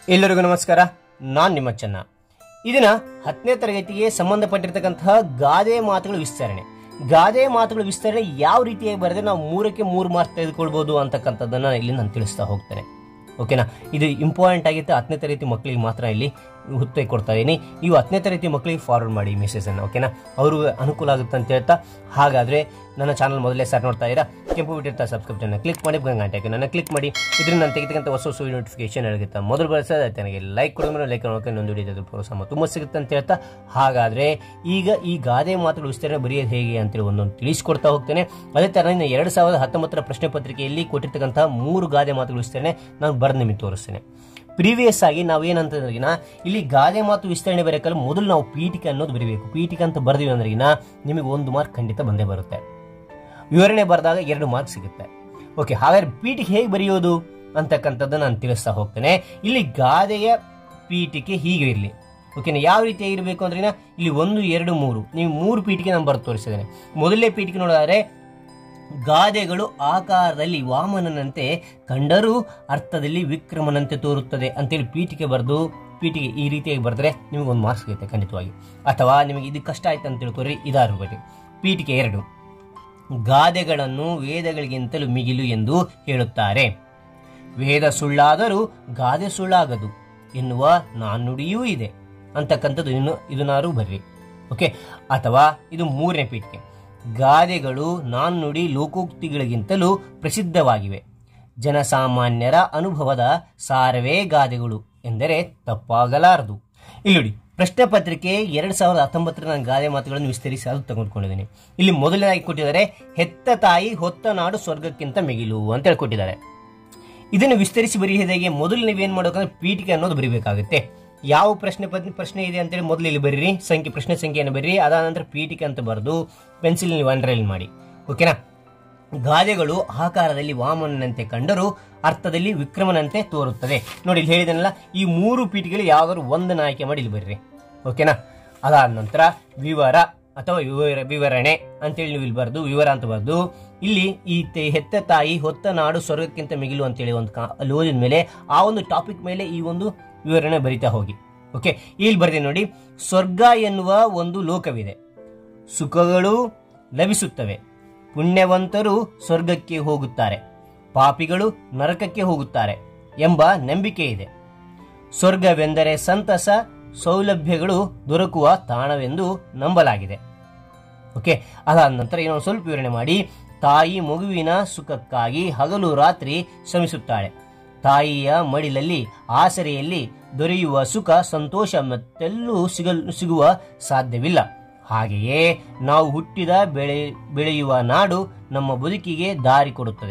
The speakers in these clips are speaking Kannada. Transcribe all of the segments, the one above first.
ಎಲ್ಲರಿಗೂ ನಮಸ್ಕಾರ ನಾನ್ ನಿಮ್ಮ ಚೆನ್ನ ಇದನ್ನ ಹತ್ತನೇ ತರಗತಿಗೆ ಸಂಬಂಧಪಟ್ಟಿರ್ತಕ್ಕಂತಹ ಗಾದೆ ಮಾತುಗಳ ವಿಸ್ತರಣೆ ಗಾದೆ ಮಾತುಗಳ ವಿಸ್ತರಣೆ ಯಾವ ರೀತಿಯಾಗಿ ಬರೆದ್ರೆ ನಾವು ಮೂರಕ್ಕೆ ಮೂರು ಮಾರ್ಕ್ ತೆಗೆದುಕೊಳ್ಬಹುದು ಅಂತಕ್ಕಂಥದ್ದನ್ನ ಇಲ್ಲಿ ನಾನು ತಿಳಿಸ್ತಾ ಹೋಗ್ತೇನೆ ಓಕೆನಾ ಇದು ಇಂಪಾರ್ಟೆಂಟ್ ಆಗಿತ್ತು ಹತ್ತನೇ ತರಗತಿ ಮಕ್ಕಳಿಗೆ ಮಾತ್ರ ಇಲ್ಲಿ ಹುತ್ತೆ ಕೊಡ್ತಾ ಇದ್ದೀನಿ ನೀವು ಹತ್ತನೇ ತರಗತಿ ಮಕ್ಕಳಿಗೆ ಫಾರ್ವರ್ಡ್ ಮಾಡಿ ಮೆಸೇಜ್ ಅನ್ನು ಓಕೆನಾ ಅವ್ರಿಗೆ ಅನುಕೂಲ ಆಗುತ್ತೆ ಅಂತ ಹೇಳ್ತಾ ಹಾಗಾದ್ರೆ ನನ್ನ ಚಾನಲ್ ಮೊದಲೇ ಸ್ಟಾರ್ಟ್ ನೋಡ್ತಾ ಇದ್ದೀರಾ ಕೆಂಪು ಬಿಟ್ಟಿರ್ತಾ ಸಬ್ಸ್ಕ್ರಿಪ್ಷನ್ ಕ್ಲಿಕ್ ಮಾಡಿ ಗಂಟೆ ನನ್ನ ಕ್ಲಿಕ್ ಮಾಡಿ ಇದರಿಂದ ನಾನು ತೆಗೆತಕ್ಕಂಥ ಹೊಸ ಹೊಸ ನೋಟಿಫಿಕೇಶನ್ ಹೇಳುತ್ತೆ ಮೊದಲು ಬಳಸೋದು ನನಗೆ ಲೈಕ್ ಕೊಡೋದು ಲೈಕ್ ನೋಡೋಕೆ ಇನ್ನೊಂದು ಹಿಡಿಯೋದು ಪ್ರೋತ್ಸಾಹ ತುಂಬ ಸಿಗುತ್ತೆ ಅಂತ ಹೇಳ್ತಾ ಹಾಗಾದ್ರೆ ಈಗ ಈ ಗಾದೆ ಮಾತುಗಳು ವಿಸ್ತರಣೆ ಬರೆಯೋದು ಹೇಗೆ ಅಂತೇಳಿ ಒಂದೊಂದು ತಿಳಿಸ್ಕೊಡ್ತಾ ಹೋಗ್ತೇನೆ ಅದೇ ಥರ ಇನ್ನು ಎರಡು ಸಾವಿರದ ಹತ್ತೊಂಬತ್ತರ ಪ್ರಶ್ನೆ ಪತ್ರಿಕೆಯಲ್ಲಿ ಕೊಟ್ಟಿರ್ತಕ್ಕಂತಹ ಮೂರು ಗಾದೆ ಮಾತುಗಳು ವಿಸ್ತರಣೆ ನಾನು ಬರೆದು ನಿಮಗೆ ತೋರಿಸ್ತೇನೆ ಪ್ರೀವಿಯಸ್ ಆಗಿ ನಾವೇನಂತಂದ್ರಿಗಿನ ಇಲ್ಲಿ ಗಾದೆ ಮಾತು ವಿಸ್ತರಣೆ ಬರೆಯಕ್ಕಲ್ಲ ಮೊದಲು ನಾವು ಪೀಠಿಕೆ ಅನ್ನೋದು ಬರೀಬೇಕು ಪೀಠಿಕೆ ಅಂತ ಬರ್ದಿವಿ ಅಂದ್ರಿಗಿನ ನಿಮಗೆ ಒಂದು ಮಾರ್ಕ್ ಖಂಡಿತ ಬಂದೇ ಬರುತ್ತೆ ವಿವರಣೆ ಬರೆದಾಗ ಎರಡು ಮಾರ್ಕ್ ಸಿಗುತ್ತೆ ಓಕೆ ಹಾಗಾದ್ರೆ ಪೀಠಿಕೆ ಹೇಗೆ ಬರೆಯೋದು ಅಂತಕ್ಕಂಥದ್ದು ನಾನು ತಿಳಿಸ್ತಾ ಹೋಗ್ತೇನೆ ಇಲ್ಲಿ ಗಾದೆಯ ಪೀಠಿಕೆ ಹೀಗೆ ಇರಲಿ ಓಕೆನಾ ಯಾವ ರೀತಿ ಇರಬೇಕು ಅಂದ್ರೆ ಇಲ್ಲಿ ಒಂದು ಎರಡು ಮೂರು ನೀವು ಮೂರು ಪೀಠಿಕೆ ನಾನು ಬರೆದು ತೋರಿಸಿದ್ದೇನೆ ಮೊದಲನೇ ಪೀಠಿಕೆ ನೋಡಿದ್ರೆ ಗಾದೆಗಳು ಆಕಾರದಲ್ಲಿ ವಾಮನನಂತೆ ಕಂಡರೂ ಅರ್ಥದಲ್ಲಿ ವಿಕ್ರಮನಂತೆ ತೋರುತ್ತದೆ ಅಂತೇಳಿ ಪೀಠಿಕೆ ಬರೆದು ಪೀಠಿಕೆ ಈ ರೀತಿಯಾಗಿ ಬರೆದ್ರೆ ನಿಮಗೆ ಒಂದು ಮಾರ್ಕ್ಸ್ ಸಿಗುತ್ತೆ ಖಂಡಿತವಾಗಿ ಅಥವಾ ನಿಮಗೆ ಇದು ಕಷ್ಟ ಆಯ್ತು ಅಂತ ತಿಳ್ಕೊರಿ ಇದಾರು ಬರಿ ಪೀಠಿಕೆ ಎರಡು ಗಾದೆಗಳನ್ನು ವೇದಗಳಿಗಿಂತಲೂ ಮಿಗಿಲು ಎಂದು ಹೇಳುತ್ತಾರೆ ವೇದ ಸುಳ್ಳಾದರೂ ಗಾದೆ ಸುಳ್ಳಾಗದು ಎನ್ನುವ ನಾಣ್ಣುಡಿಯೂ ಇದೆ ಅಂತಕ್ಕಂಥದ್ದು ಇನ್ನು ಇದನ್ನಾರು ಬರ್ರಿ ಓಕೆ ಅಥವಾ ಇದು ಮೂರನೇ ಪೀಠಿಕೆ ಗಾದೆಗಳು ನಾಣ್ಣುಡಿ ಲೋಕೋಕ್ತಿಗಳಿಗಿಂತಲೂ ಪ್ರಸಿದ್ಧವಾಗಿವೆ ಜನಸಾಮಾನ್ಯರ ಅನುಭವದ ಸಾರವೇ ಗಾದೆಗಳು ಎಂದರೆ ತಪ್ಪಾಗಲಾರದು ಇಲ್ಲಿ ನೋಡಿ ಪ್ರಶ್ನೆ ಪತ್ರಿಕೆ ಎರಡ್ ಸಾವಿರದ ಹತ್ತೊಂಬತ್ತರ ನಾನು ಗಾದೆ ಮಾತುಗಳನ್ನು ವಿಸ್ತರಿಸಿ ಅದು ತೆಗೆದುಕೊಂಡಿದ್ದೀನಿ ಇಲ್ಲಿ ಮೊದಲನೇದಾಗಿ ಕೊಟ್ಟಿದ್ದಾರೆ ಹೆತ್ತ ತಾಯಿ ಹೊತ್ತ ನಾಡು ಸ್ವರ್ಗಕ್ಕಿಂತ ಮಿಗಿಲು ಅಂತ ಹೇಳಿ ಕೊಟ್ಟಿದ್ದಾರೆ ಇದನ್ನು ವಿಸ್ತರಿಸಿ ಬರೆಯೋದಾಗೆ ಮೊದಲು ನೀವೇನ್ ಮಾಡಬೇಕಂದ್ರೆ ಪೀಠಿಕೆ ಅನ್ನೋದು ಬರೀಬೇಕಾಗುತ್ತೆ ಯಾವ ಪ್ರಶ್ನೆ ಪದ್- ಪ್ರಶ್ನೆ ಇದೆ ಅಂತೇಳಿ ಮೊದಲು ಇಲ್ಲಿ ಬರೀರಿ ಸಂಖ್ಯೆ ಪ್ರಶ್ನೆ ಸಂಖ್ಯೆಯನ್ನು ಬರೀರಿ ಅದಾದ ನಂತರ ಪೀಠಿಕೆ ಅಂತ ಬರೆದು ಪೆನ್ಸಿಲ್ ನೀವು ಅಂಡರ್ಲೈನ್ ಮಾಡಿ ಓಕೆನಾ ಗಾದೆಗಳು ಆಕಾರದಲ್ಲಿ ವಾಮನಂತೆ ಕಂಡರೂ ಅರ್ಥದಲ್ಲಿ ವಿಕ್ರಮನಂತೆ ತೋರುತ್ತದೆ ನೋಡಿ ಇಲ್ಲಿ ಹೇಳಿದನಲ್ಲ ಈ ಮೂರು ಪೀಠಿಗಳು ಯಾವ್ದಾದ್ರು ಒಂದನ್ನು ಆಯ್ಕೆ ಮಾಡಿ ಇಲ್ಲಿ ಬರ್ರಿ ಓಕೆನಾ ಅದಾದ ನಂತರ ವಿವರ ಅಥವಾ ವಿವರ ವಿವರಣೆ ಅಂತೇಳಿ ನೀವು ಇಲ್ಲಿ ಬರೆದು ವಿವರ ಅಂತ ಬರೆದು ಇಲ್ಲಿ ಈ ತೆ- ಹೆತ್ತ ತಾಯಿ ಹೊತ್ತ ನಾಡು ಸ್ವರ್ಗಕ್ಕಿಂತ ಮಿಗಿಲು ಅಂತೇಳಿ ಒಂದು ಕಾ ಅಲ್ಲಿ ಓದಿದ ಮೇಲೆ ಆ ಒಂದು ಟಾಪಿಕ್ ಮೇಲೆ ಈ ಒಂದು ವಿವರಣೆ ಬರಿತಾ ಹೋಗಿ ಓಕೆ ಇಲ್ಲಿ ಬರ್ತೀನಿ ನೋಡಿ ಸ್ವರ್ಗ ಎನ್ನುವ ಒಂದು ಲೋಕವಿದೆ ಸುಖಗಳು ಲಭಿಸುತ್ತವೆ ಪುಣ್ಯವಂತರು ಸ್ವರ್ಗಕ್ಕೆ ಹೋಗುತ್ತಾರೆ ಪಾಪಿಗಳು ನರಕಕ್ಕೆ ಹೋಗುತ್ತಾರೆ ಎಂಬ ನಂಬಿಕೆ ಇದೆ ಸ್ವರ್ಗವೆಂದರೆ ಸಂತಸ ಸೌಲಭ್ಯಗಳು ದೊರಕುವ ತಾಣವೆಂದು ನಂಬಲಾಗಿದೆ ಓಕೆ ಅದಾದ ನಂತರ ಇನ್ನೊಂದು ಸ್ವಲ್ಪ ವಿವರಣೆ ಮಾಡಿ ತಾಯಿ ಮಗುವಿನ ಸುಖಕ್ಕಾಗಿ ಹಗಲು ರಾತ್ರಿ ಶ್ರಮಿಸುತ್ತಾಳೆ ತಾಯಿಯ ಮಡಿಲಲ್ಲಿ ಆಸರೆಯಲ್ಲಿ ದೊರೆಯುವ ಸುಖ ಸಂತೋಷ ಮತ್ತೆಲ್ಲೂ ಸಿಗಲು ಸಿಗುವ ಸಾಧ್ಯವಿಲ್ಲ ಹಾಗೆಯೇ ನಾವು ಹುಟ್ಟಿದ ಬೆಳೆ ಬೆಳೆಯುವ ನಾಡು ನಮ್ಮ ಬದುಕಿಗೆ ದಾರಿ ಕೊಡುತ್ತದೆ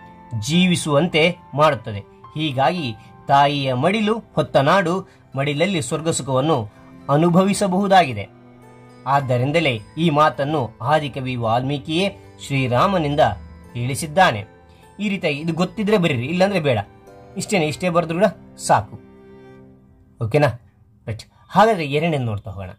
ಜೀವಿಸುವಂತೆ ಮಾಡುತ್ತದೆ ಹೀಗಾಗಿ ತಾಯಿಯ ಮಡಿಲು ಹೊತ್ತ ನಾಡು ಮಡಿಲಲ್ಲಿ ಸ್ವರ್ಗ ಸುಖವನ್ನು ಅನುಭವಿಸಬಹುದಾಗಿದೆ ಆದ್ದರಿಂದಲೇ ಈ ಮಾತನ್ನು ಆದಿಕವಿ ವಾಲ್ಮೀಕಿಯೇ ಶ್ರೀರಾಮನಿಂದ ಹೇಳಿಸಿದ್ದಾನೆ ಈ ರೀತಿಯಾಗಿ ಇದು ಗೊತ್ತಿದ್ರೆ ಬರೀರಿ ಇಲ್ಲಾಂದ್ರೆ ಬೇಡ ಇಷ್ಟೇನೆ ಇಷ್ಟೇ ಬರೆದ್ರು ಕೂಡ ಸಾಕು ಓಕೆನಾ ರೈಟ್ ಹಾಗಾದ್ರೆ ಎರಡನೇದು ನೋಡ್ತಾ ಹೋಗೋಣ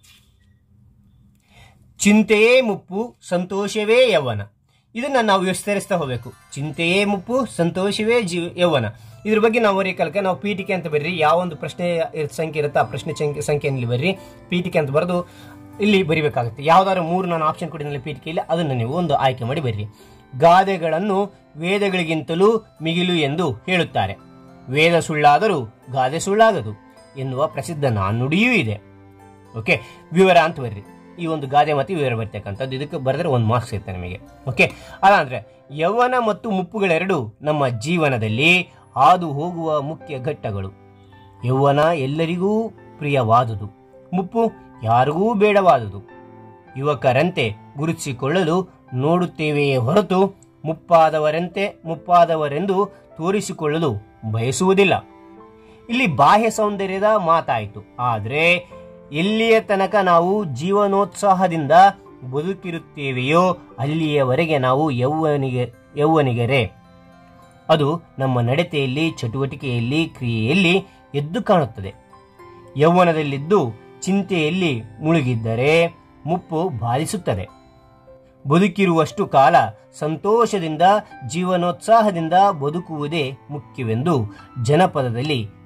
ಚಿಂತೆಯೇ ಮುಪ್ಪು ಸಂತೋಷವೇ ಯೌವನ ಇದನ್ನ ನಾವು ವಿಸ್ತರಿಸ್ತಾ ಹೋಗಬೇಕು ಚಿಂತೆಯೇ ಮುಪ್ಪು ಸಂತೋಷವೇ ಜೀವ ಯೌವನ ಇದ್ರ ಬಗ್ಗೆ ನಾವು ಬರೀ ಕಲ್ಕ ನಾವು ಪೀಠಿಕೆ ಅಂತ ಬರ್ರಿ ಯಾವ ಒಂದು ಪ್ರಶ್ನೆ ಇರ್- ಸಂಖ್ಯೆ ಇರುತ್ತೆ ಆ ಪ್ರಶ್ನೆ ಸಂಖ್ಯೆ ಸಂಖ್ಯೆಯಲ್ಲಿ ಬರ್ರಿ ಪೀಠಿಕೆ ಅಂತ ಬರೆದು ಇಲ್ಲಿ ಬರಿಬೇಕಾಗುತ್ತೆ ಯಾವ್ದಾದ್ರು ಮೂರು ನಾನು ಆಪ್ಷನ್ ಕೊಟ್ಟಿದ್ದಲ್ಲಿ ಪೀಠಿಕೆಯಲ್ಲಿ ಅದನ್ನು ನೀವು ಒಂದು ಆಯ್ಕೆ ಮಾಡಿ ಬರ್ರಿ ಗಾದೆಗಳನ್ನು ವೇದಗಳಿಗಿಂತಲೂ ಮಿಗಿಲು ಎಂದು ಹೇಳುತ್ತಾರೆ ವೇದ ಸುಳ್ಳಾದರೂ ಗಾದೆ ಸುಳ್ಳಾಗದು ಎನ್ನುವ ಪ್ರಸಿದ್ಧ ನಾಣ್ಣುಡಿಯೂ ಇದೆ ಓಕೆ ವಿವರ ಅಂತ ಬರ್ರಿ ಈ ಒಂದು ಗಾದೆ ಮತ್ತು ವಿವರ ಬರ್ತಕ್ಕಂಥದ್ದು ಇದಕ್ಕೆ ಬರೆದ್ರೆ ಒಂದು ಮಾರ್ಕ್ಸ್ ಸಿಗುತ್ತೆ ನಿಮಗೆ ಓಕೆ ಅದಾದ್ರೆ ಯೌವನ ಮತ್ತು ಮುಪ್ಪುಗಳೆರಡು ನಮ್ಮ ಜೀವನದಲ್ಲಿ ಹಾದು ಹೋಗುವ ಮುಖ್ಯ ಘಟ್ಟಗಳು ಯೌವನ ಎಲ್ಲರಿಗೂ ಪ್ರಿಯವಾದುದು ಮುಪ್ಪು ಯಾರಿಗೂ ಬೇಡವಾದುದು ಯುವಕರಂತೆ ಗುರುತಿಸಿಕೊಳ್ಳಲು ನೋಡುತ್ತೇವೆಯೇ ಹೊರತು ಮುಪ್ಪಾದವರಂತೆ ಮುಪ್ಪಾದವರೆಂದು ತೋರಿಸಿಕೊಳ್ಳಲು ಬಯಸುವುದಿಲ್ಲ ಇಲ್ಲಿ ಬಾಹ್ಯ ಸೌಂದರ್ಯದ ಮಾತಾಯಿತು ಆದರೆ ಎಲ್ಲಿಯ ತನಕ ನಾವು ಜೀವನೋತ್ಸಾಹದಿಂದ ಬದುಕಿರುತ್ತೇವೆಯೋ ಅಲ್ಲಿಯವರೆಗೆ ನಾವು ಯೌವನಿಗೆ ಯೌವನಿಗರೇ ಅದು ನಮ್ಮ ನಡತೆಯಲ್ಲಿ ಚಟುವಟಿಕೆಯಲ್ಲಿ ಕ್ರಿಯೆಯಲ್ಲಿ ಎದ್ದು ಕಾಣುತ್ತದೆ ಯೌವನದಲ್ಲಿದ್ದು ಚಿಂತೆಯಲ್ಲಿ ಮುಳುಗಿದ್ದರೆ ಮುಪ್ಪು ಬಾಧಿಸುತ್ತದೆ ಬದುಕಿರುವಷ್ಟು ಕಾಲ ಸಂತೋಷದಿಂದ ಜೀವನೋತ್ಸಾಹದಿಂದ ಬದುಕುವುದೇ ಮುಖ್ಯವೆಂದು ಜನಪದದಲ್ಲಿ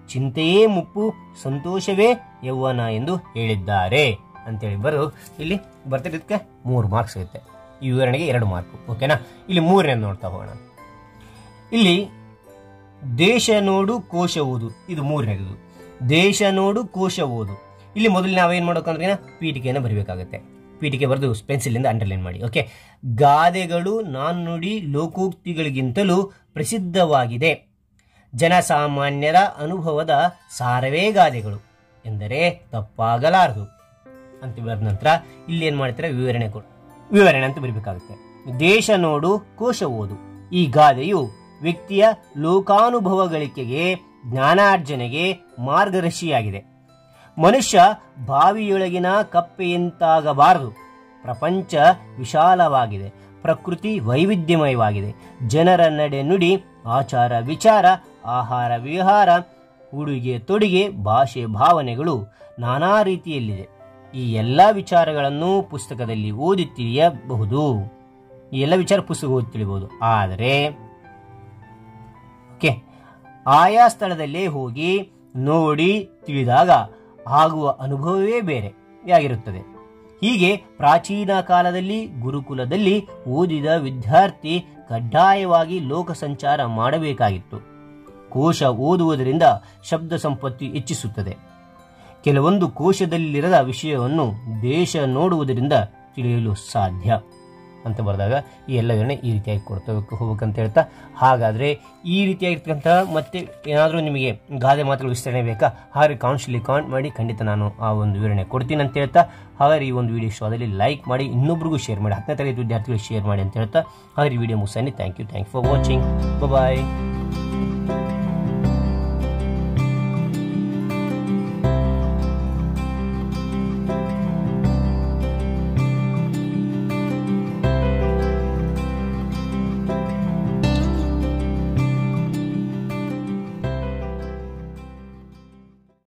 ಚಿಂತೆಯೇ ಮುಪ್ಪು ಸಂತೋಷವೇ ಯೌವನ ಎಂದು ಹೇಳಿದ್ದಾರೆ ಅಂತೇಳಿ ಬರೋ ಇಲ್ಲಿ ಬರ್ತಿದ್ದಕ್ಕೆ ಮೂರು ಮಾರ್ಕ್ಸ್ ಸಿಗುತ್ತೆ ಈ ವಿವರಣೆಗೆ ಎರಡು ಮಾರ್ಕು ಓಕೆನಾ ಇಲ್ಲಿ ಮೂರನೇ ನೋಡ್ತಾ ಹೋಗೋಣ ಇಲ್ಲಿ ದೇಶ ನೋಡು ಕೋಶ ಓದು ಇದು ಮೂರನೇದು ದೇಶ ನೋಡು ಕೋಶ ಓದು ಇಲ್ಲಿ ಮೊದಲು ನಾವೇನ್ ಮಾಡ್ಬೇಕಂದ್ರೆ ಪೀಠಿಕೆಯನ್ನು ಬರಿಬೇಕಾಗುತ್ತೆ ಪೀಠಿಕೆ ಬರೆದು ಪೆನ್ಸಿಲಿಂದ ಅಂಡರ್ಲೈನ್ ಮಾಡಿ ಓಕೆ ಗಾದೆಗಳು ನಾಣ್ಣುಡಿ ಲೋಕೋಕ್ತಿಗಳಿಗಿಂತಲೂ ಪ್ರಸಿದ್ಧವಾಗಿದೆ ಜನಸಾಮಾನ್ಯರ ಅನುಭವದ ಸಾರವೇ ಗಾದೆಗಳು ಎಂದರೆ ತಪ್ಪಾಗಲಾರದು ಅಂತ ಬರೆದ ನಂತರ ಇಲ್ಲಿ ಏನ್ ಮಾಡ್ತಾರೆ ವಿವರಣೆ ಕೊಡು ವಿವರಣೆ ಅಂತ ಬರಬೇಕಾಗುತ್ತೆ ದೇಶ ನೋಡು ಕೋಶ ಓದು ಈ ಗಾದೆಯು ವ್ಯಕ್ತಿಯ ಲೋಕಾನುಭವಗಳಿಕೆಗೆ ಜ್ಞಾನಾರ್ಜನೆಗೆ ಮಾರ್ಗದರ್ಶಿಯಾಗಿದೆ ಮನುಷ್ಯ ಬಾವಿಯೊಳಗಿನ ಕಪ್ಪೆಯಂತಾಗಬಾರದು ಪ್ರಪಂಚ ವಿಶಾಲವಾಗಿದೆ ಪ್ರಕೃತಿ ವೈವಿಧ್ಯಮಯವಾಗಿದೆ ಜನರ ನಡೆ ನುಡಿ ಆಚಾರ ವಿಚಾರ ಆಹಾರ ವಿಹಾರ ಉಡುಗೆ ತೊಡುಗೆ ಭಾಷೆ ಭಾವನೆಗಳು ನಾನಾ ರೀತಿಯಲ್ಲಿದೆ ಈ ಎಲ್ಲ ವಿಚಾರಗಳನ್ನು ಪುಸ್ತಕದಲ್ಲಿ ಓದಿ ತಿಳಿಯಬಹುದು ಈ ಎಲ್ಲ ವಿಚಾರ ಪುಸ್ತಕ ಓದಿ ತಿಳಿಬಹುದು ಆದರೆ ಓಕೆ ಆಯಾ ಸ್ಥಳದಲ್ಲೇ ಹೋಗಿ ನೋಡಿ ತಿಳಿದಾಗ ಆಗುವ ಅನುಭವವೇ ಬೇರೆ ಆಗಿರುತ್ತದೆ ಹೀಗೆ ಪ್ರಾಚೀನ ಕಾಲದಲ್ಲಿ ಗುರುಕುಲದಲ್ಲಿ ಓದಿದ ವಿದ್ಯಾರ್ಥಿ ಕಡ್ಡಾಯವಾಗಿ ಲೋಕ ಸಂಚಾರ ಮಾಡಬೇಕಾಗಿತ್ತು ಕೋಶ ಓದುವುದರಿಂದ ಶಬ್ದ ಸಂಪತ್ತಿ ಹೆಚ್ಚಿಸುತ್ತದೆ ಕೆಲವೊಂದು ಕೋಶದಲ್ಲಿರದ ವಿಷಯವನ್ನು ದೇಶ ನೋಡುವುದರಿಂದ ತಿಳಿಯಲು ಸಾಧ್ಯ ಅಂತ ಬರೆದಾಗ ಈ ಎಲ್ಲ ವಿವರಣೆ ಈ ರೀತಿಯಾಗಿ ಕೊಡ್ತಾ ಹೋಗ್ಬೇಕಂತ ಹೇಳ್ತಾ ಹಾಗಾದರೆ ಈ ರೀತಿಯಾಗಿರ್ತಕ್ಕಂಥ ಮತ್ತೆ ಏನಾದರೂ ನಿಮಗೆ ಗಾದೆ ಮಾತುಗಳು ವಿಸ್ತರಣೆ ಬೇಕಾ ಹಾಗೆ ಕಾನ್ಸ್ಟಲ್ಲಿ ಕಾಮೆಂಟ್ ಮಾಡಿ ಖಂಡಿತ ನಾನು ಆ ಒಂದು ವಿವರಣೆ ಕೊಡ್ತೀನಿ ಅಂತ ಹೇಳ್ತಾ ಹಾಗಾದ್ರೆ ಈ ಒಂದು ವಿಡಿಯೋ ಶೋದಲ್ಲಿ ಲೈಕ್ ಮಾಡಿ ಇನ್ನೊಬ್ರಿಗೂ ಶೇರ್ ಮಾಡಿ ಹತ್ತನೇ ತರಗತಿ ವಿದ್ಯಾರ್ಥಿಗಳು ಶೇರ್ ಮಾಡಿ ಅಂತ ಹೇಳ್ತಾ ಹಾಗಾದ್ರೆ ಈ ವಿಡಿಯೋ ಮುಗಿಸನಿ thank you thank for watching bye